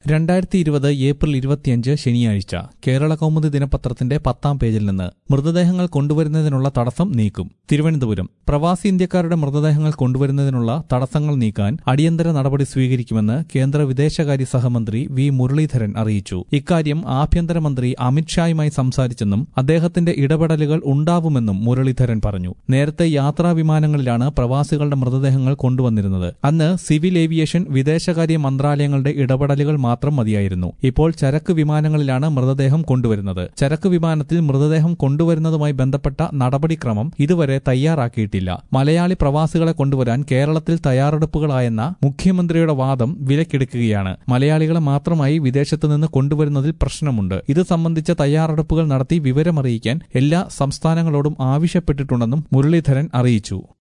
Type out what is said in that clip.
രണ്ടായിരത്തി ഇരുപത് ഏപ്രിൽ ഇരുപത്തിയഞ്ച് ശനിയാഴ്ച കേരള കൗമുദി ദിനപത്രത്തിന്റെ പത്താം പേജിൽ നിന്ന് മൃതദേഹങ്ങൾ കൊണ്ടുവരുന്നതിനുള്ള തടസ്സം നീക്കും തിരുവനന്തപുരം പ്രവാസി ഇന്ത്യക്കാരുടെ മൃതദേഹങ്ങൾ കൊണ്ടുവരുന്നതിനുള്ള തടസ്സങ്ങൾ നീക്കാൻ അടിയന്തര നടപടി സ്വീകരിക്കുമെന്ന് കേന്ദ്ര വിദേശകാര്യ സഹമന്ത്രി വി മുരളീധരൻ അറിയിച്ചു ഇക്കാര്യം ആഭ്യന്തരമന്ത്രി അമിത്ഷായുമായി സംസാരിച്ചെന്നും അദ്ദേഹത്തിന്റെ ഇടപെടലുകൾ ഉണ്ടാവുമെന്നും മുരളീധരൻ പറഞ്ഞു നേരത്തെ യാത്രാ വിമാനങ്ങളിലാണ് പ്രവാസികളുടെ മൃതദേഹങ്ങൾ കൊണ്ടുവന്നിരുന്നത് അന്ന് സിവിൽ ഏവിയേഷൻ വിദേശകാര്യ മന്ത്രാലയങ്ങളുടെ ഇടപെടലുകൾ മാത്രം മതിയായിരുന്നു ഇപ്പോൾ ചരക്ക് വിമാനങ്ങളിലാണ് മൃതദേഹം കൊണ്ടുവരുന്നത് ചരക്ക് വിമാനത്തിൽ മൃതദേഹം കൊണ്ടുവരുന്നതുമായി ബന്ധപ്പെട്ട നടപടിക്രമം ഇതുവരെ തയ്യാറാക്കിയിട്ടില്ല മലയാളി പ്രവാസികളെ കൊണ്ടുവരാൻ കേരളത്തിൽ തയ്യാറെടുപ്പുകളായെന്ന മുഖ്യമന്ത്രിയുടെ വാദം വിലക്കെടുക്കുകയാണ് മലയാളികളെ മാത്രമായി വിദേശത്ത് നിന്ന് കൊണ്ടുവരുന്നതിൽ പ്രശ്നമുണ്ട് ഇത് സംബന്ധിച്ച തയ്യാറെടുപ്പുകൾ നടത്തി വിവരമറിയിക്കാൻ എല്ലാ സംസ്ഥാനങ്ങളോടും ആവശ്യപ്പെട്ടിട്ടുണ്ടെന്നും മുരളീധരൻ അറിയിച്ചു